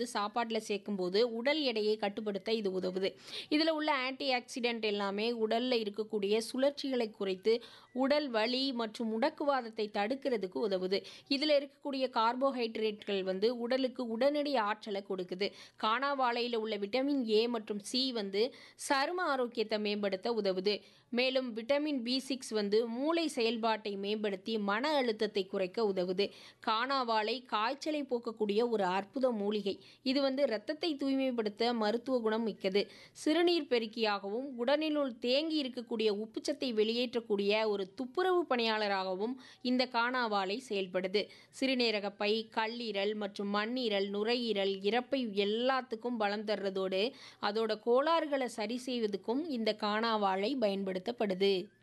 வந்து சாப்பாட்டில் சேர்க்கும்போது உடல் எடையை கட்டுப்படுத்த இது உதவுது இதில் உள்ள ஆன்டி ஆக்சிடென்ட் எல்லாமே உடலில் இருக்கக்கூடிய சுழற்சிகளை குறைத்து உடல் வலி மற்றும் முடக்குவாதத்தை தடுக்கிறதுக்கு உதவுது இதில் இருக்கக்கூடிய கார்போஹைட்ரேட்கள் வந்து உடலுக்கு உடனடி ஆற்றலை கொடுக்குது காணாவாழையில் உள்ள விட்டமின் ஏ மற்றும் சி வந்து சரும ஆரோக்கியத்தை மேம்படுத்த உதவுது மேலும் விட்டமின் பி சிக்ஸ் வந்து மூளை செயல்பாட்டை மேம்படுத்தி மன அழுத்தத்தை குறைக்க உதவுது காணாவாழை காய்ச்சலை போக்கக்கூடிய ஒரு அற்புத மூலிகை இது வந்து இரத்தத்தை தூய்மைப்படுத்த மருத்துவ குணம் மிக்கது சிறுநீர் பெருக்கியாகவும் உடலினுள் தேங்கி இருக்கக்கூடிய உப்புச்சத்தை வெளியேற்றக்கூடிய ஒரு துப்புரவு பணியாளராகவும் இந்த காணாவாழை செயல்படுது சிறுநீரகப்பை கல்லீரல் மற்றும் மண்ணீரல் நுரையீரல் இறப்பை எல்லாத்துக்கும் பலம் தர்றதோடு அதோட கோளாறுகளை சரி செய்வதற்கும் இந்த காணாவாழை பயன்படுத்தப்படுது